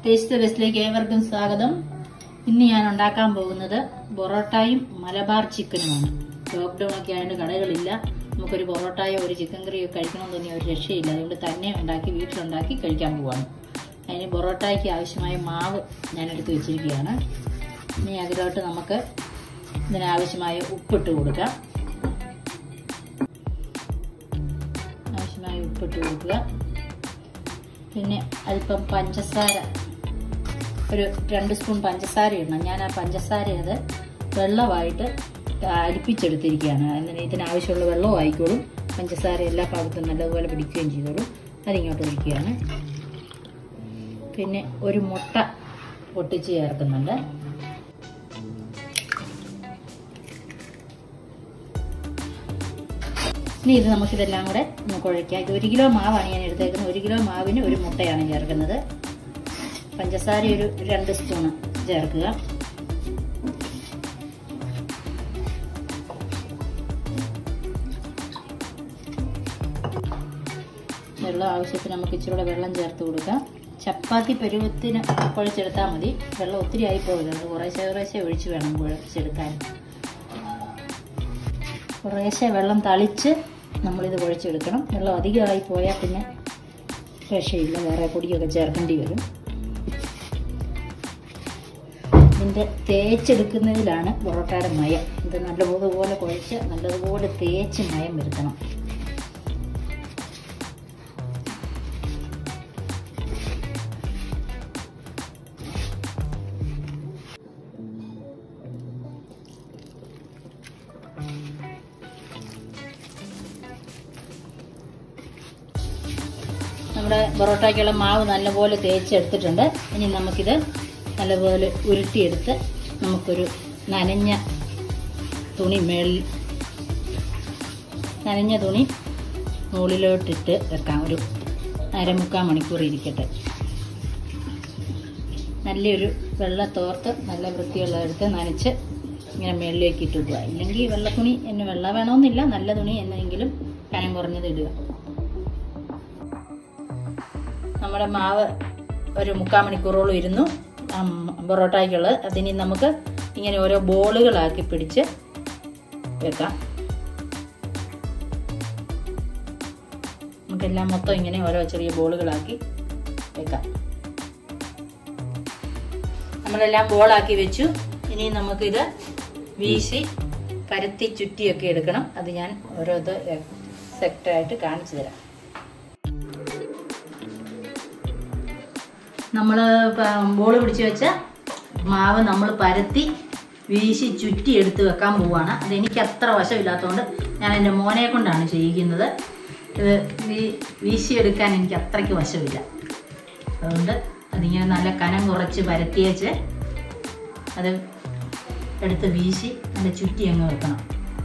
Taste ബെസ്റ്റിലേക്ക് ഏവർക്കും സ്വാഗതം ഇന്ന് ഞാൻ ഉണ്ടാക്കാൻ പോകുന്നത് പൊറോട്ടയും മലബാർ ചിക്കനുമാണ് ലോക്ക്ഡൌൺ ഒക്കെ ആയതുകൊണ്ട് കടകളില്ല നമുക്കൊരു പൊറോട്ടയോ ഒരു ചിക്കൻ കറിയോ കഴിക്കണമെന്ന് തോന്നിയ ഒരു രക്ഷയില്ല അതുകൊണ്ട് തന്നെ ഉണ്ടാക്കി വീട്ടിലുണ്ടാക്കി കഴിക്കാൻ പോവാണ് അതിന് പൊറോട്ടയ്ക്ക് ആവശ്യമായ മാവ് ഞാൻ എടുത്ത് വെച്ചിരിക്കുകയാണ് ഇനി അതിലോട്ട് നമുക്ക് ഇതിനാവശ്യമായ ഉപ്പിട്ട് കൊടുക്കാം ആവശ്യമായ ഉപ്പിട്ട് കൊടുക്കുക പിന്നെ അല്പം പഞ്ചസാര ഒരു രണ്ട് സ്പൂൺ പഞ്ചസാര ഇടണം ഞാൻ ആ പഞ്ചസാര അത് വെള്ളമായിട്ട് അരിപ്പിച്ചെടുത്തിരിക്കുകയാണ് അതിന് ഇതിനാവശ്യമുള്ള വെള്ളവും ആയിക്കോളും പഞ്ചസാര എല്ലാ ഭാഗത്തും നല്ലതുപോലെ പിടിക്കുകയും ചെയ്തോളും അതിങ്ങോട്ട് ഒഴിക്കുകയാണ് പിന്നെ ഒരു മുട്ട പൊട്ടിച്ച് ചേർക്കുന്നുണ്ട് ഇനി ഇത് നമുക്കിതെല്ലാം കൂടെ ഒന്ന് കുഴയ്ക്കാം ഇത് ഒരു കിലോ മാവാണ് ഞാൻ എടുത്തേക്കുന്നത് ഒരു കിലോ മാവിന് ഒരു മുട്ടയാണ് ചേർക്കുന്നത് പഞ്ചസാര ഒരു രണ്ട് സ്പൂണ് ചേർക്കുക വെള്ളം ആവശ്യത്തിന് നമുക്ക് ഇച്ചിരി വെള്ളം ചേർത്ത് കൊടുക്കാം ചപ്പാത്തി പരുവത്തിന് കുഴച്ചെടുത്താൽ മതി വെള്ളം ഒത്തിരി ആയി പോകരുത് കുറേശ്ശെ കുറേശ്ശെ ഒഴിച്ച് വേണം കുഴച്ചെടുക്കാൻ കുറേശ്ശെ വെള്ളം തളിച്ച് നമ്മളിത് കുഴച്ചെടുക്കണം വെള്ളം അധികമായി പോയാൽ പിന്നെ രക്ഷയില്ല വേറെ പൊടിയൊക്കെ ചേർക്കേണ്ടി വരും ഇതിൻ്റെ തേച്ചെടുക്കുന്നതിലാണ് പൊറോട്ടയുടെ മയം ഇത് നല്ലതുപോലെ കുഴച്ച് നല്ലതുപോലെ തേച്ച് മയം വരുത്തണം നമ്മുടെ പൊറോട്ടയ്ക്കുള്ള മാവ് നല്ലപോലെ തേച്ചെടുത്തിട്ടുണ്ട് ഇനി നമുക്കിത് നല്ലപോലെ ഉരുട്ടിയെടുത്ത് നമുക്കൊരു നനഞ്ഞ തുണി മേളിൽ നനഞ്ഞ തുണി മുകളിലോട്ടിട്ട് വെക്കാം ഒരു അരമുക്കാൽ മണിക്കൂർ ഇരിക്കട്ടെ നല്ലൊരു വെള്ള തോർത്ത് നല്ല വൃത്തിയുള്ള എടുത്ത് നനച്ച് ഇങ്ങനെ മേളിലേക്ക് ഇട്ട് വെക്കുക ഇല്ലെങ്കിൽ വെള്ളത്തുണി എന്നെ വെള്ള വേണമെന്നില്ല നല്ല തുണി എന്നെങ്കിലും കനം കുറഞ്ഞത് ഇടുക നമ്മുടെ മാവ് ഒരു മുക്കാൽ മണിക്കൂറോളം ഇരുന്നു പൊറോട്ടയ്ക്കുള്ളത് അതിനി നമുക്ക് ഇങ്ങനെ ഓരോ ബോളുകളാക്കി പിടിച്ച് വെക്കാം നമുക്കെല്ലാം മൊത്തം ഇങ്ങനെ ഓരോ ചെറിയ ബോളുകളാക്കി വെക്കാം നമ്മളെല്ലാം ബോളാക്കി വെച്ചു ഇനി നമുക്കിത് വീശി പരത്തി ചുറ്റിയൊക്കെ എടുക്കണം അത് ഞാൻ ഓരോ ഇത് സെക്ടറായിട്ട് കാണിച്ചു തരാം നമ്മൾ ബോൾ പിടിച്ച് വെച്ച മാവ് നമ്മൾ പരത്തി വീശി ചുറ്റി എടുത്ത് വെക്കാൻ പോവാണ് അതെനിക്ക് അത്ര വശമില്ലാത്തതുകൊണ്ട് ഞാൻ എൻ്റെ മോനെ കൊണ്ടാണ് ചെയ്യിക്കുന്നത് ഇത് വീശിയെടുക്കാൻ എനിക്ക് അത്രയ്ക്ക് വശമില്ല അതുകൊണ്ട് അതിങ്ങനെ നല്ല കനം കുറച്ച് പരത്തിയേച്ച് അത് എടുത്ത് വീശി നല്ല ചുറ്റി അങ്ങ് വെക്കണം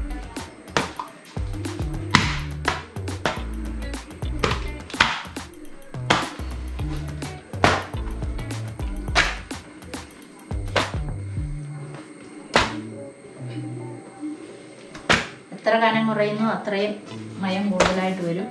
എത്ര കനം കുറയുന്നു അത്രയും മയം കൂടുതലായിട്ട് വരും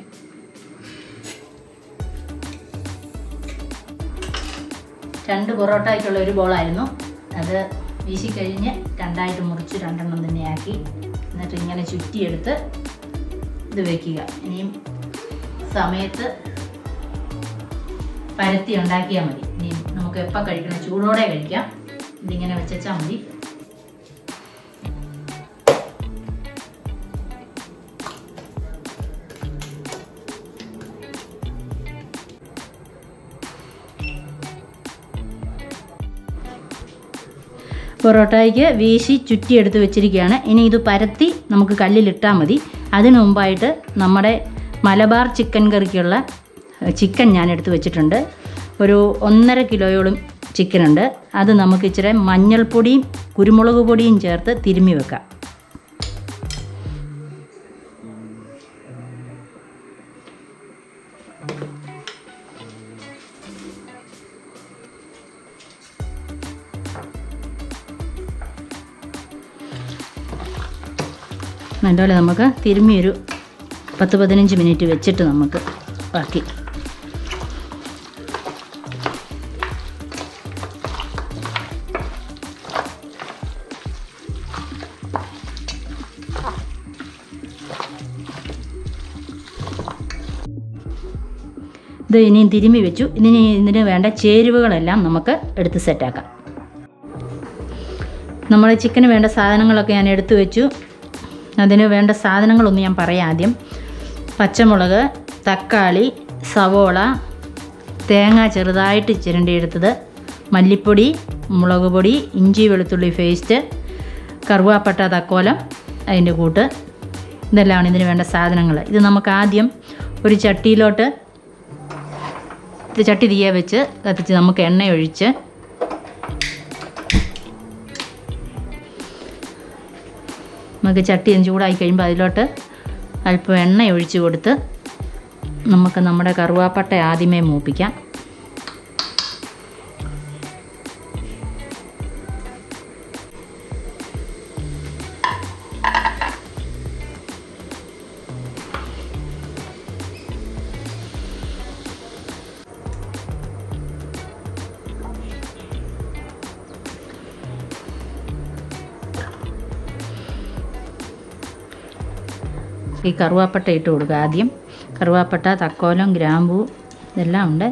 രണ്ട് പൊറോട്ടയ്ക്കുള്ള ഒരു ബോളായിരുന്നു അത് വീശിക്കഴിഞ്ഞ് രണ്ടായിട്ട് മുറിച്ച് രണ്ടെണ്ണം തന്നെയാക്കി എന്നിട്ട് ഇങ്ങനെ ചുറ്റിയെടുത്ത് ഇത് വെക്കുക ഇനിയും സമയത്ത് പരത്തി ഉണ്ടാക്കിയാൽ മതി ഇനി നമുക്ക് എപ്പോൾ കഴിക്കണം ചൂടോടെ കഴിക്കാം ഇതിങ്ങനെ വെച്ചാൽ മതി പൊറോട്ടയ്ക്ക് വീശി ചുറ്റിയെടുത്ത് വെച്ചിരിക്കുകയാണ് ഇനി ഇത് പരത്തി നമുക്ക് കല്ലിലിട്ടാൽ മതി അതിനു മുമ്പായിട്ട് നമ്മുടെ മലബാർ ചിക്കൻ കറിക്കുള്ള ചിക്കൻ ഞാൻ എടുത്ത് വെച്ചിട്ടുണ്ട് ഒരു ഒന്നര കിലോയോളം ചിക്കനുണ്ട് അത് നമുക്ക് ഇച്ചിരി മഞ്ഞൾപ്പൊടിയും കുരുമുളക് പൊടിയും ചേർത്ത് തിരുമ്മി വെക്കാം നല്ലപോലെ നമുക്ക് തിരുമ്മി ഒരു പത്ത് പതിനഞ്ച് മിനിറ്റ് വെച്ചിട്ട് നമുക്ക് ബാക്കി ഇത് ഇനിയും തിരുമ്മി വെച്ചു ഇതിന് ഇതിന് വേണ്ട ചേരുവകളെല്ലാം നമുക്ക് എടുത്ത് സെറ്റാക്കാം നമ്മൾ ചിക്കന് വേണ്ട സാധനങ്ങളൊക്കെ ഞാൻ എടുത്തു വെച്ചു അതിന് വേണ്ട സാധനങ്ങളൊന്ന് ഞാൻ പറയാം ആദ്യം പച്ചമുളക് തക്കാളി സവോള തേങ്ങ ചെറുതായിട്ട് ചിരണ്ടിയെടുത്തത് മല്ലിപ്പൊടി മുളക് പൊടി ഇഞ്ചി വെളുത്തുള്ളി പേസ്റ്റ് കറുവാപ്പട്ട തക്കോലം അതിൻ്റെ കൂട്ട് ഇതെല്ലാമാണ് ഇതിന് വേണ്ട സാധനങ്ങൾ ഇത് നമുക്ക് ആദ്യം ഒരു ചട്ടിയിലോട്ട് ഇത് ചട്ടി തീയ വെച്ച് കത്തിച്ച് നമുക്ക് എണ്ണ ഒഴിച്ച് നമുക്ക് ചട്ടി ഒന്ന് ചൂടായി കഴിയുമ്പോൾ അതിലോട്ട് അല്പം എണ്ണ ഒഴിച്ച് കൊടുത്ത് നമുക്ക് നമ്മുടെ കറുവാപ്പട്ട ആദ്യമേ മൂപ്പിക്കാം ഈ കറുവാപ്പട്ട ഇട്ട് കൊടുക്കുക ആദ്യം കറുവാപ്പട്ട തക്കോലം ഗ്രാമ്പൂ ഇതെല്ലാം ഉണ്ട്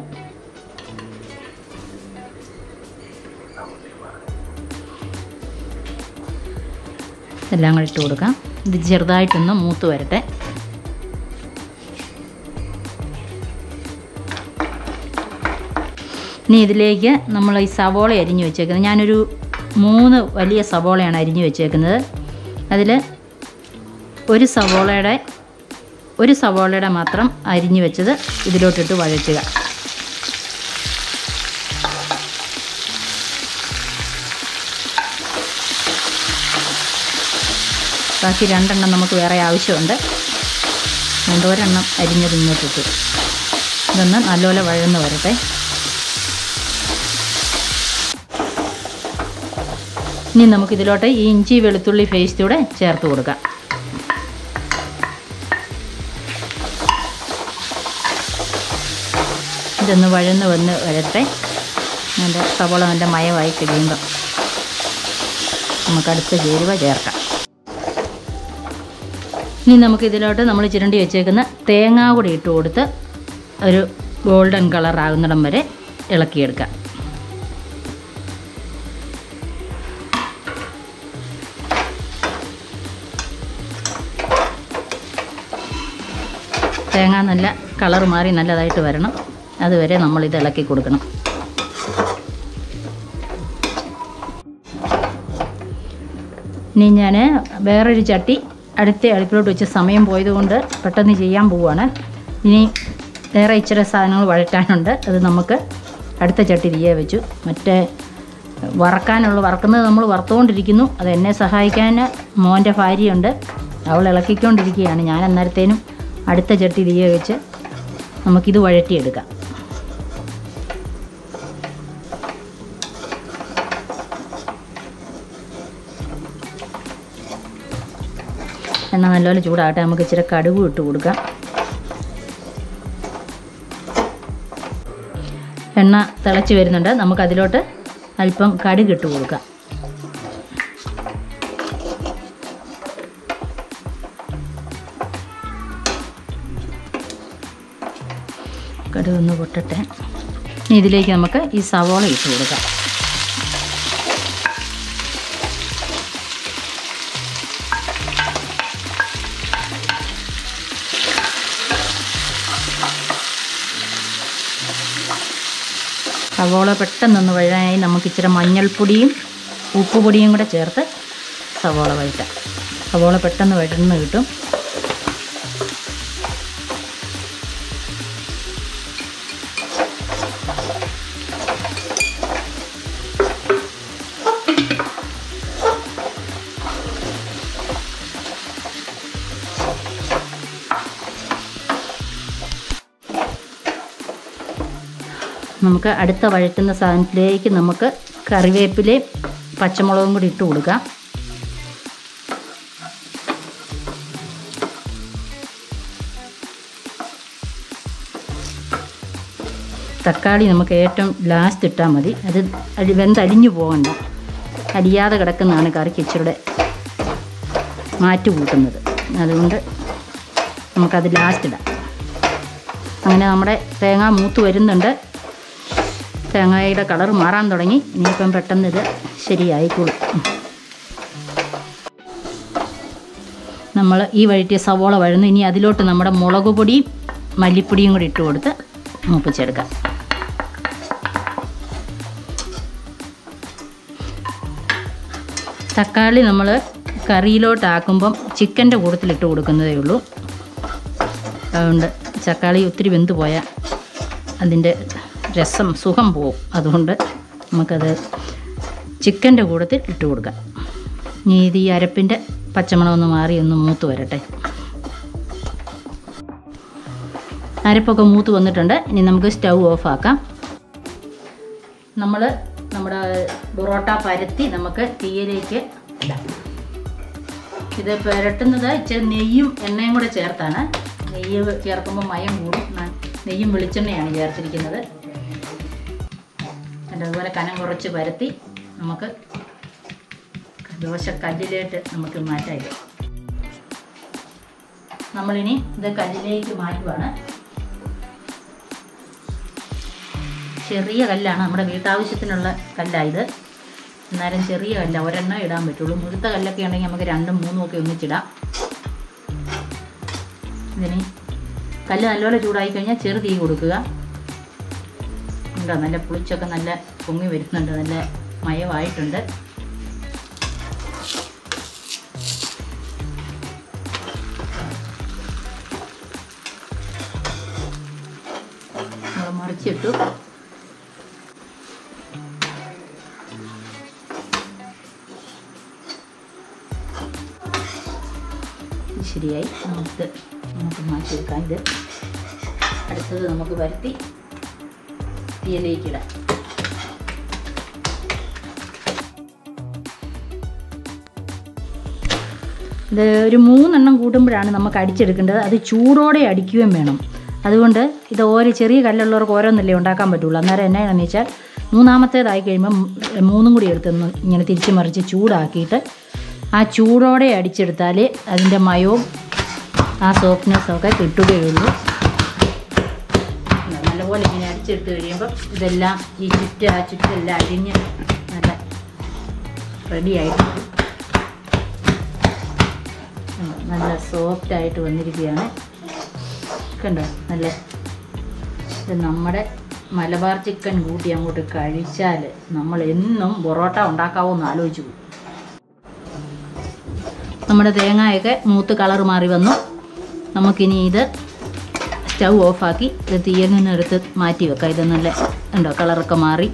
എല്ലാം കൂടി ഇട്ട് കൊടുക്കാം ഇത് ചെറുതായിട്ടൊന്ന് മൂത്ത് വരട്ടെ ഇനി ഇതിലേക്ക് നമ്മൾ ഈ സവോള അരിഞ്ഞു വെച്ചേക്കുന്നത് ഞാനൊരു മൂന്ന് വലിയ സവോളയാണ് അരിഞ്ഞു വെച്ചേക്കുന്നത് അതിൽ ഒരു സവോളയുടെ ഒരു സവോളയുടെ മാത്രം അരിഞ്ഞു വെച്ചത് ഇതിലോട്ടിട്ട് വഴറ്റുക ബാക്കി രണ്ടെണ്ണം നമുക്ക് വേറെ ആവശ്യമുണ്ട് രണ്ടോരെണ്ണം അരിഞ്ഞത് ഇങ്ങോട്ടിട്ട് ഇതൊന്ന് നല്ലപോലെ വഴന്ന് വരട്ടെ ഇനി നമുക്കിതിലോട്ട് ഈ ഇഞ്ചി വെളുത്തുള്ളി പേസ്റ്റ് കൂടെ ചേർത്ത് കൊടുക്കാം ഇതൊന്ന് വഴന്ന് വന്ന് വരട്ടെ നല്ല സവോള നല്ല മയമായി കഴിയുമ്പോൾ നമുക്ക് അടുത്ത ചേരുവ ചേർക്കാം ഇനി നമുക്ക് ഇതിലോട്ട് നമ്മൾ ചിരണ്ടി വെച്ചേക്കുന്ന തേങ്ങ കൂടി ഇട്ട് കൊടുത്ത് ഒരു ഗോൾഡൻ കളർ ആകുന്നിടം വരെ ഇളക്കിയെടുക്കാം തേങ്ങ നല്ല കളർ മാറി നല്ലതായിട്ട് വരണം അതുവരെ നമ്മളിത് ഇളക്കി കൊടുക്കണം ഇനി ഞാൻ വേറൊരു ചട്ടി അടുത്ത അടുപ്പിലോട്ട് വെച്ച് സമയം പോയതുകൊണ്ട് പെട്ടെന്ന് ചെയ്യാൻ പോവുകയാണ് ഇനി വേറെ ഇച്ചിരി സാധനങ്ങൾ വഴറ്റാനുണ്ട് അത് നമുക്ക് അടുത്ത ചട്ടി തീയെ വെച്ചു മറ്റേ വറക്കാനുള്ള വറക്കുന്നത് നമ്മൾ വറുത്തുകൊണ്ടിരിക്കുന്നു അത് എന്നെ സഹായിക്കാൻ മോൻ്റെ ഭാര്യയുണ്ട് അവൾ ഇളക്കിക്കൊണ്ടിരിക്കുകയാണ് ഞാൻ അന്നേരത്തേനും അടുത്ത ചട്ടി തീയെ വെച്ച് നമുക്കിത് വഴറ്റിയെടുക്കാം എണ്ണ നല്ലപോലെ ചൂടാകട്ടെ നമുക്ക് ഇച്ചിരി കടുകും ഇട്ട് കൊടുക്കാം എണ്ണ തിളച്ച് വരുന്നുണ്ട് നമുക്ക് അതിലോട്ട് അല്പം കടുക് ഇട്ട് കൊടുക്കാം കടുക് ഒന്ന് പൊട്ടട്ടെ ഇനി ഇതിലേക്ക് നമുക്ക് ഈ സവോള ഇട്ട് കൊടുക്കാം സവോള പെട്ടെന്നൊന്ന് വഴാനായി നമുക്ക് ഇച്ചിരി മഞ്ഞൾപ്പൊടിയും ഉപ്പുപൊടിയും കൂടെ ചേർത്ത് സവോള വഴറ്റാം സവോള പെട്ടെന്ന് വഴന്ന് കിട്ടും നമുക്ക് അടുത്ത വഴറ്റുന്ന സാധനത്തിലേക്ക് നമുക്ക് കറിവേപ്പിലയും പച്ചമുളകും കൂടി ഇട്ട് കൊടുക്കാം തക്കാളി നമുക്ക് ഏറ്റവും ലാസ്റ്റ് ഇട്ടാൽ മതി അത് അരി വെന്തലിഞ്ഞു പോകണ്ട അലിയാതെ കിടക്കുന്നതാണ് കറിക്ക് ഇച്ചിരുടെ മാറ്റ് കൂട്ടുന്നത് അതുകൊണ്ട് നമുക്കത് ലാസ്റ്റ് ഇടാം അങ്ങനെ നമ്മുടെ തേങ്ങ മൂത്ത് വരുന്നുണ്ട് തേങ്ങയുടെ കളർ മാറാൻ തുടങ്ങി ഇനിയിപ്പം പെട്ടെന്ന് ഇത് ശരിയായിക്കോളും നമ്മൾ ഈ വഴറ്റിയ സവോള വഴുന്നു ഇനി അതിലോട്ട് നമ്മുടെ മുളക് പൊടിയും മല്ലിപ്പൊടിയും കൂടി ഇട്ട് കൊടുത്ത് മൂപ്പിച്ചെടുക്കാം തക്കാളി നമ്മൾ കറിയിലോട്ടാക്കുമ്പം ചിക്കൻ്റെ കൂട്ടത്തിലിട്ട് കൊടുക്കുന്നതേ ഉള്ളൂ അതുകൊണ്ട് തക്കാളി ഒത്തിരി വെന്ത് പോയാൽ അതിൻ്റെ രസം സുഖം പോവും അതുകൊണ്ട് നമുക്കത് ചിക്കൻ്റെ കൂട്ടത്തിൽ ഇട്ട് കൊടുക്കാം ഇനി ഇത് ഈ അരപ്പിൻ്റെ പച്ചമണം ഒന്ന് മാറി ഒന്ന് മൂത്ത് വരട്ടെ അരപ്പൊക്കെ മൂത്ത് വന്നിട്ടുണ്ട് ഇനി നമുക്ക് സ്റ്റൗ ഓഫ് ആക്കാം നമ്മൾ നമ്മുടെ പൊറോട്ട പരത്തി നമുക്ക് തീയിലേക്ക് ഇടാം ഇത് പുരട്ടുന്നത് ഇച്ചിരി നെയ്യും എണ്ണയും കൂടെ ചേർത്താണ് നെയ്യ് ചേർക്കുമ്പോൾ മയം കൂടും ന- നെയ്യും വെളിച്ചെണ്ണയാണ് ചേർത്തിരിക്കുന്നത് എന്നിട്ട് അതുപോലെ കനം കുറച്ച് പരത്തി നമുക്ക് ദോശക്കല്ലിലേക്ക് നമുക്ക് മാറ്റാം ഇത് നമ്മളിനി ഇത് കല്ലിലേക്ക് മാറ്റുവാണ് ചെറിയ കല്ലാണ് നമ്മുടെ വീട്ടാവശ്യത്തിനുള്ള കല്ലായത് എന്നാലും ചെറിയ കല്ല ഒരെണ്ണം ഇടാൻ പറ്റുള്ളൂ മുഴുത്ത കല്ലൊക്കെ ഉണ്ടെങ്കിൽ നമുക്ക് രണ്ടും മൂന്നും ഒക്കെ ഒന്നിച്ചിടാം ഇതിന് കല്ല് നല്ലപോലെ ചൂടായി കഴിഞ്ഞാൽ ചെറു തീ കൊടുക്കുക ഉണ്ടോ നല്ല പുളിച്ചൊക്കെ നല്ല പൊങ്ങി വരുന്നുണ്ട് നല്ല മയമായിട്ടുണ്ട് നമ്മൾ മറിച്ചിട്ടു ഇത് ശരിയായി നമുക്ക് നമുക്ക് മാറ്റി വെക്കാം ഇത് അടുത്തത് നമുക്ക് വരുത്തി തീയിലേക്കിടാം ഇത് ഒരു മൂന്നെണ്ണം കൂട്ടുമ്പോഴാണ് നമുക്ക് അടിച്ചെടുക്കേണ്ടത് അത് ചൂടോടെ അടിക്കുകയും വേണം അതുകൊണ്ട് ഇത് ഓരോ ചെറിയ കല്ലുള്ളവർക്ക് ഓരോന്നല്ലേ ഉണ്ടാക്കാൻ പറ്റുള്ളൂ അന്നേരം എന്നാന്ന് വെച്ചാൽ മൂന്നാമത്തേതായി കഴിയുമ്പം മൂന്നും കൂടി എടുത്തൊന്ന് ഇങ്ങനെ തിരിച്ച് മറിച്ച് ചൂടാക്കിയിട്ട് ആ ചൂടോടെ അടിച്ചെടുത്താൽ അതിൻ്റെ മയവും ആ സോഫ്റ്റ്നെസ്സും ഒക്കെ കിട്ടുകയുള്ളൂ നല്ലപോലെ ഇങ്ങനെ അടിച്ചെടുത്ത് കഴിയുമ്പോൾ ഇതെല്ലാം ഈ ചുറ്റ് ആ ചുറ്റെല്ലാം അരിഞ്ഞ് നല്ല റെഡിയായിട്ട് വരും. ഉം, നല്ല സോഫ്റ്റ് ആയിട്ട് വന്നിരിക്കുകയാണ് കണ്ടോ നല്ല ഇത് നമ്മുടെ മലബാർ ചിക്കൻ കൂട്ടി അങ്ങോട്ട് കഴിച്ചാൽ നമ്മൾ എന്നും പൊറോട്ട ഉണ്ടാക്കാവോ എന്ന് ആലോചിച്ചു പോകും നമ്മുടെ തേങ്ങയൊക്കെ മൂത്ത് കളർ മാറി വന്നു നമുക്കിനി ഇത് സ്റ്റൗ ഓഫാക്കി ഇത് തീയിൽ നിന്നെടുത്ത് മാറ്റി വെക്കാം ഇത് നല്ല ഉണ്ടോ കളറൊക്കെ മാറി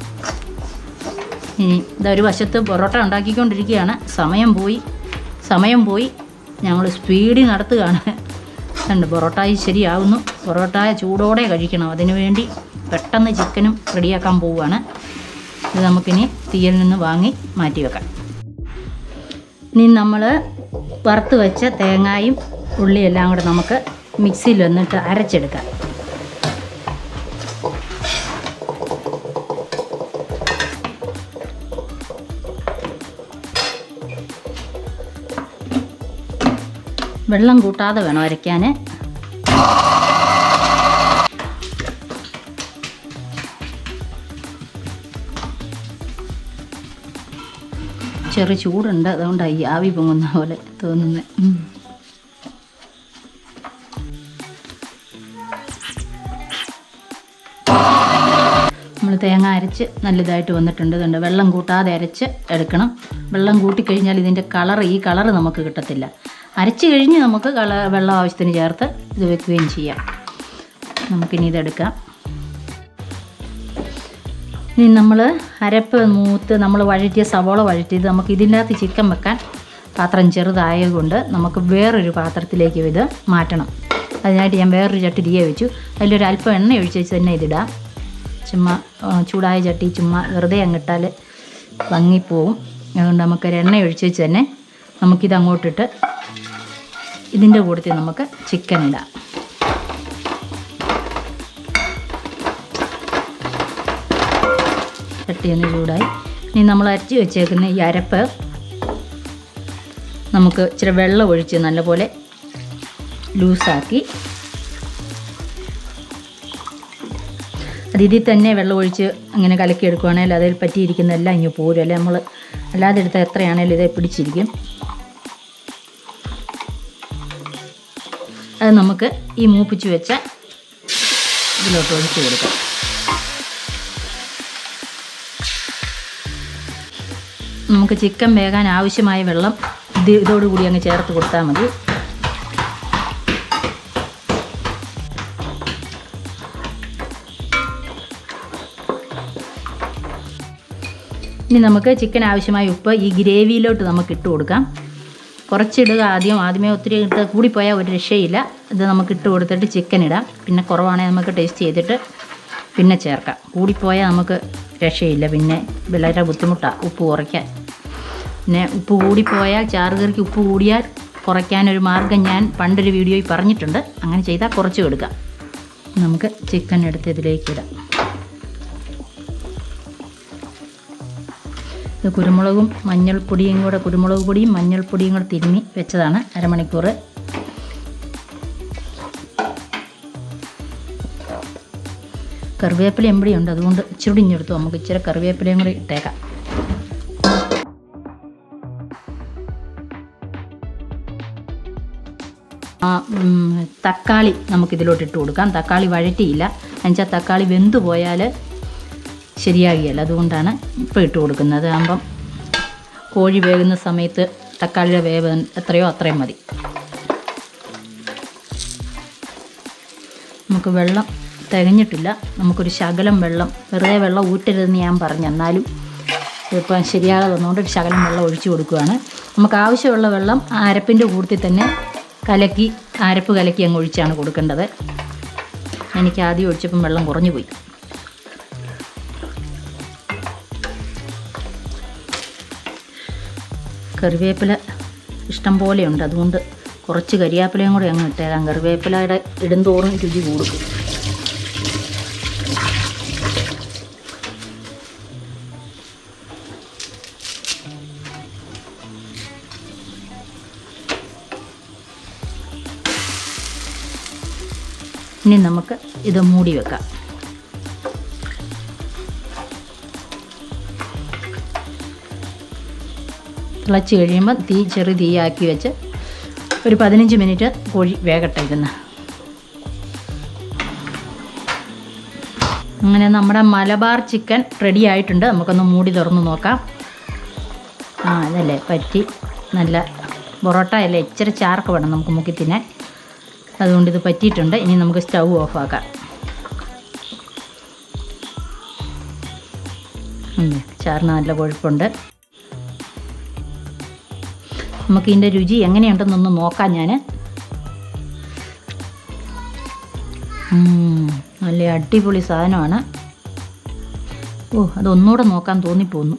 ഇനി ഇതൊരു വശത്ത് പൊറോട്ട ഉണ്ടാക്കിക്കൊണ്ടിരിക്കുകയാണ് സമയം പോയി സമയം പോയി ഞങ്ങൾ സ്പീഡിൽ നടത്തുകയാണ് ഉണ്ട് പൊറോട്ട ശരിയാവുന്നു പൊറോട്ട ചൂടോടെ കഴിക്കണം അതിനു വേണ്ടി പെട്ടെന്ന് ചിക്കനും റെഡിയാക്കാൻ പോവുകയാണ് ഇത് നമുക്കിനി തീയിൽ നിന്ന് വാങ്ങി മാറ്റി വെക്കാം ഇനി നമ്മൾ വറുത്ത് വെച്ച തേങ്ങായും ഉള്ളിയെല്ലാം കൂടെ നമുക്ക് മിക്സിയിൽ വന്നിട്ട് അരച്ചെടുക്കാം വെള്ളം കൂട്ടാതെ വേണം അരയ്ക്കാൻ ചെറു ചൂടുണ്ട് അതുകൊണ്ടാണ് ഈ ആവി പൊങ്ങുന്ന പോലെ തോന്നുന്നത് ഉം. നമ്മൾ തേങ്ങ അരച്ച് നല്ലതായിട്ട് വന്നിട്ടുണ്ട് ഇതുണ്ട് വെള്ളം കൂട്ടാതെ അരച്ച് എടുക്കണം വെള്ളം കൂട്ടിക്കഴിഞ്ഞാൽ ഇതിൻ്റെ കളർ ഈ കളർ നമുക്ക് കിട്ടത്തില്ല അരച്ച് കഴിഞ്ഞ് നമുക്ക് കള വെള്ളം ആവശ്യത്തിന് ചേർത്ത് ഇത് വെക്കുകയും ചെയ്യാം നമുക്കിനി ഇതെടുക്കാം ഇനി നമ്മൾ അരപ്പ് മൂത്ത് നമ്മൾ വഴറ്റിയ സവോള വഴറ്റിയത് നമുക്ക് ഇതിനകത്ത് ചിക്കൻ വെക്കാൻ പാത്രം ചെറുതായതുകൊണ്ട് നമുക്ക് വേറൊരു പാത്രത്തിലേക്ക് ഇത് മാറ്റണം അതിനായിട്ട് ഞാൻ വേറൊരു ചട്ടി തീയെ വെച്ചു അതിലൊരു അല്പം എണ്ണ ഒഴിച്ച് വെച്ച് തന്നെ ഇതിടാം ചുമ്മാ ആ, ചൂടായ ചട്ടി ചുമ്മാ വെറുതെ അങ്ങിട്ടാൽ ഭംഗിപ്പോവും അതുകൊണ്ട് നമുക്കൊരു എണ്ണ ഒഴിച്ച് വെച്ച് തന്നെ നമുക്കിത് അങ്ങോട്ടിട്ട് ഇതിൻ്റെ കൂട്ടത്തിൽ നമുക്ക് ചിക്കൻ ഇടാം ചട്ടി ഒന്ന് ചൂടായി ഇനി നമ്മൾ അരച്ച് വെച്ചേക്കുന്ന ഈ അരപ്പ് നമുക്ക് ഇച്ചിരി വെള്ളം ഒഴിച്ച് നല്ലപോലെ ലൂസാക്കി അത് ഇതിൽ തന്നെ വെള്ളം ഒഴിച്ച് അങ്ങനെ കലക്കി എടുക്കുവാണെങ്കിൽ അതിൽ പറ്റിയിരിക്കുന്നതെല്ലാം ഇങ്ങ് പോരും അല്ലെ നമ്മൾ അല്ലാതെ എടുത്താൽ എത്രയാണേലും ഇതേ പിടിച്ചിരിക്കും അത് നമുക്ക് ഈ മൂപ്പിച്ച് വെച്ച ഇതിലോട്ട് ഒഴിച്ച് കൊടുക്കാം നമുക്ക് ചിക്കൻ വേകാൻ ആവശ്യമായ വെള്ളം ഇത് ഇതോടുകൂടി അങ്ങ് ചേർത്ത് കൊടുത്താൽ മതി ഇനി നമുക്ക് ചിക്കൻ ആവശ്യമായ ഉപ്പ് ഈ ഗ്രേവിയിലോട്ട് നമുക്ക് ഇട്ട് കൊടുക്കാം കുറച്ചിടുക ആദ്യം ആദ്യമേ ഒത്തിരി ഇട്ട് കൂടിപ്പോയാൽ ഒരു രക്ഷയില്ല ഇത് നമുക്ക് ഇട്ട് കൊടുത്തിട്ട് ചിക്കൻ ഇടാം പിന്നെ കുറവാണെങ്കിൽ നമുക്ക് ടേസ്റ്റ് ചെയ്തിട്ട് പിന്നെ ചേർക്കാം കൂടിപ്പോയാൽ നമുക്ക് രക്ഷയില്ല പിന്നെ വളരെ ബുദ്ധിമുട്ടാണ് ഉപ്പ് കുറയ്ക്കാൻ പിന്നെ ഉപ്പ് കൂടിപ്പോയാൽ ചാറുകറിക്ക് ഉപ്പ് കൂടിയാൽ കുറയ്ക്കാനൊരു മാർഗ്ഗം ഞാൻ പണ്ടൊരു വീഡിയോയിൽ പറഞ്ഞിട്ടുണ്ട് അങ്ങനെ ചെയ്താൽ കുറച്ച് കൊടുക്കാം നമുക്ക് ചിക്കൻ എടുത്ത് ഇതിലേക്ക് ഇടാം ഇത് കുരുമുളകും മഞ്ഞൾപ്പൊടിയും കൂടെ കുരുമുളക് പൊടിയും മഞ്ഞൾപ്പൊടിയും കൂടെ തിരുമ്മി വെച്ചതാണ് അരമണിക്കൂർ കറിവേപ്പില എമ്പടിയുണ്ട് അതുകൊണ്ട് ഇച്ചിരി ഇഞ്ഞെടുത്തു നമുക്ക് ഇച്ചിരി കറിവേപ്പിലയും കൂടി ഇട്ടേക്കാം ആ, ഉം, തക്കാളി നമുക്കിതിലോട്ട് ഇട്ട് കൊടുക്കാം തക്കാളി വഴറ്റിയില്ല എന്നുവെച്ചാൽ തക്കാളി വെന്തു പോയാൽ ശരിയാകിയല്ല അതുകൊണ്ടാണ് ഇപ്പോൾ ഇട്ട് കൊടുക്കുന്നത് ആകുമ്പം കോഴി വേകുന്ന സമയത്ത് തക്കാളിയുടെ വേവ് എത്രയോ അത്രയും മതി നമുക്ക് വെള്ളം തികഞ്ഞിട്ടില്ല നമുക്കൊരു ശകലം വെള്ളം വെറുതെ വെള്ളം ഊറ്റരുതെന്ന് ഞാൻ പറഞ്ഞു എന്നാലും ഇപ്പം ശരിയാകാതെ വന്നുകൊണ്ട് ഒരു ശകലം വെള്ളം ഒഴിച്ചു കൊടുക്കുകയാണ് നമുക്ക് ആവശ്യമുള്ള വെള്ളം ആ അരപ്പിൻ്റെ കൂട്ടത്തിൽ തന്നെ കലക്കി അരപ്പ് കലക്കി അങ്ങ് ഒഴിച്ചാണ് കൊടുക്കേണ്ടത് എനിക്ക് ആദ്യം ഒഴിച്ചപ്പം വെള്ളം കുറഞ്ഞു പോയി കറിവേപ്പില ഇഷ്ടം പോലെയുണ്ട് അതുകൊണ്ട് കുറച്ച് കരിയാപ്പിലയും കൂടെ അങ്ങ് ഇട്ടേക്കാം കറിവേപ്പിലയുടെ ഇടുന്തോറും രുചി കൂടും ഇനി നമുക്ക് ഇത് മൂടി വെക്കാം തിളച്ച് കഴിയുമ്പോൾ തീ ചെറു തീയാക്കി വെച്ച് ഒരു പതിനഞ്ച് മിനിറ്റ് കോഴി വേകട്ടെ ഇരുന്ന് അങ്ങനെ നമ്മുടെ മലബാർ ചിക്കൻ റെഡി ആയിട്ടുണ്ട് നമുക്കൊന്ന് മൂടി തുറന്ന് നോക്കാം ആ അതല്ലേ പറ്റി നല്ല പൊറോട്ട അല്ലേ ഇച്ചിരി ചാർക്ക് വേണം നമുക്ക് മുക്കി തിന്നാൻ അതുകൊണ്ട് ഇത് പറ്റിയിട്ടുണ്ട് ഇനി നമുക്ക് സ്റ്റൗ ഓഫാക്കാം ഉം, ചാറിന് നല്ല കൊഴുപ്പുണ്ട് നമുക്ക് ഇതിൻ്റെ രുചി എങ്ങനെയുണ്ടെന്നൊന്ന് നോക്കാം ഞാൻ നല്ല അടിപൊളി സാധനമാണ് ഓ അതൊന്നുകൂടെ നോക്കാൻ തോന്നിപ്പോന്നു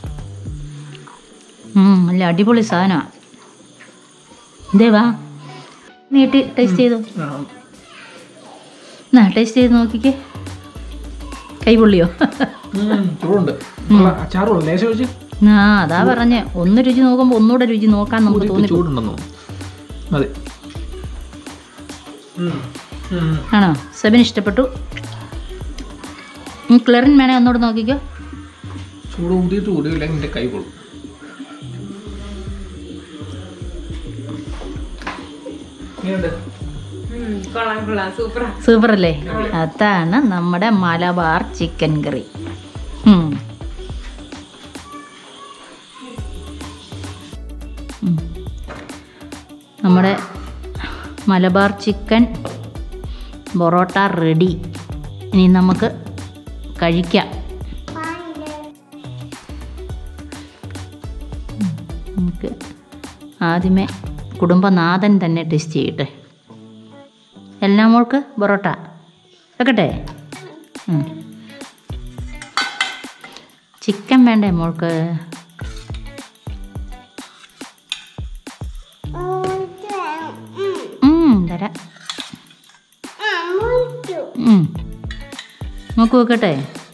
ഉം, നല്ല അടിപൊളി സാധനമാണ് ഇതേ വാ നീട്ടി ടേസ്റ്റ് ചെയ്തു എന്നാ ടേസ്റ്റ് ചെയ്ത് നോക്കിക്കേ കൈ പൊള്ളിയോ ചൂടുണ്ട് അച്ചാറുള്ള ലേശം വെച്ച് ആ അതാ പറഞ്ഞേ ഒന്ന് രുചി നോക്കുമ്പോൾ ഒന്നുകൂടെ രുചി നോക്കാൻ നമുക്ക് തോന്നി ചൂടുണ്ടെന്ന് തോന്നുന്നു മതി ആണോ സെബിന് ഇഷ്ടപ്പെട്ടു ഉം, ക്ലെറിൻ വേണേ ഒന്നുകൂടെ നോക്കിക്കോ ചൂട് ഊതിയിട്ട് കൂടിയില്ലെങ്കിൽ എൻ്റെ കൈ കൊള്ളും കൊള്ളാം കൊള്ളാം സൂപ്പറാ സൂപ്പർ അല്ലേ അതാണ് നമ്മുടെ മലബാർ ചിക്കൻ കറി ഉം. ഉം. നമ്മുടെ മലബാർ ചിക്കൻ പൊറോട്ട റെഡി ഇനി നമുക്ക് കഴിക്കാം ഉം. നമുക്ക് ആദ്യമേ കുടുംബനാഥൻ തന്നെ ടെസ്റ്റ് ചെയ്യട്ടെ എല്ലാം മോൾക്ക് പൊറോട്ട വെക്കട്ടെ ഉം. ചിക്കൻ വേണ്ടേ മോൾക്ക് ഉം, തരാം ഉം. മോക്ക് വെക്കട്ടെ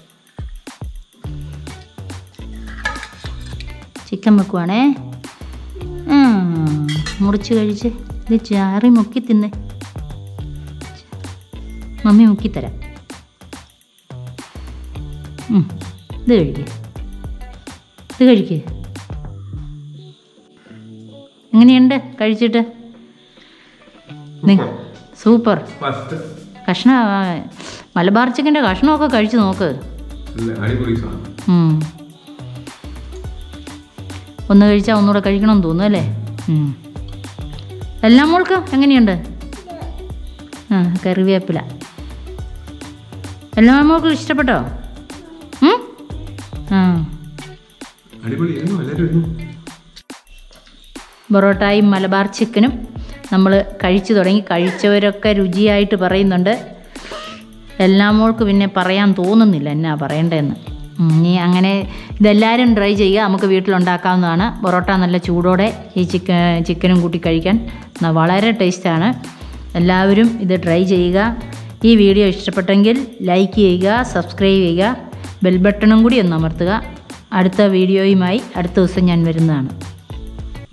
ചിക്കൻ വെക്കുവാണേ ഉം. മുറിച്ച് കഴിച്ച് ഇത് ചാറി മുക്കി തിന്നേ മമ്മി മുക്കിത്തരാം ഉം. ഇത് കഴിക്കുക ഇത് കഴിക്കുക എങ്ങനെയുണ്ട് കഴിച്ചിട്ട് നി- സൂപ്പർ ഫസ്റ്റ് കഷ്ണ മലബാർ ചിക്കൻ്റെ കഷ്ണമൊക്കെ കഴിച്ച് നോക്ക് അടിപൊളി സാധനം ഉം. ഒന്ന് കഴിച്ചാൽ ഒന്നുകൂടെ കഴിക്കണമെന്ന് തോന്നുന്നു അല്ലേ ഉം. എല്ലാം മോൾക്ക് എങ്ങനെയുണ്ട് ആ കറിവേപ്പില എല്ലാം മോൾക്ക് ഇഷ്ടപ്പെട്ടോ ഉം? ആ അടിപൊളിയായിരുന്നു എല്ലാവരും ഇരുന്നു പൊറോട്ടയും മലബാർ ചിക്കനും നമ്മൾ കഴിച്ചു തുടങ്ങി കഴിച്ചവരൊക്കെ രുചിയായിട്ട് പറയുന്നുണ്ട് എല്ലാം മോൾക്ക് പിന്നെ പറയാൻ തോന്നുന്നില്ല എന്നാ പറയണ്ടതെന്ന് ഉം, ഇനി അങ്ങനെ ഇതെല്ലാവരും ട്രൈ ചെയ്യുക നമുക്ക് വീട്ടിലുണ്ടാക്കാവുന്നതാണ് പൊറോട്ട നല്ല ചൂടോടെ ഈ ചിക്കൻ ചിക്കനും കൂട്ടി കഴിക്കാൻ ന- വളരെ ടേസ്റ്റാണ് എല്ലാവരും ഇത് ട്രൈ ചെയ്യുക ഈ വീഡിയോ ഇഷ്ടപ്പെട്ടെങ്കിൽ ലൈക്ക് ചെയ്യുക സബ്സ്ക്രൈബ് ചെയ്യുക ബെൽ ബട്ടണും കൂടി ഒന്ന് അമർത്തുക അടുത്ത വീഡിയോയുമായി അടുത്ത ദിവസം ഞാൻ വരുന്നതാണ്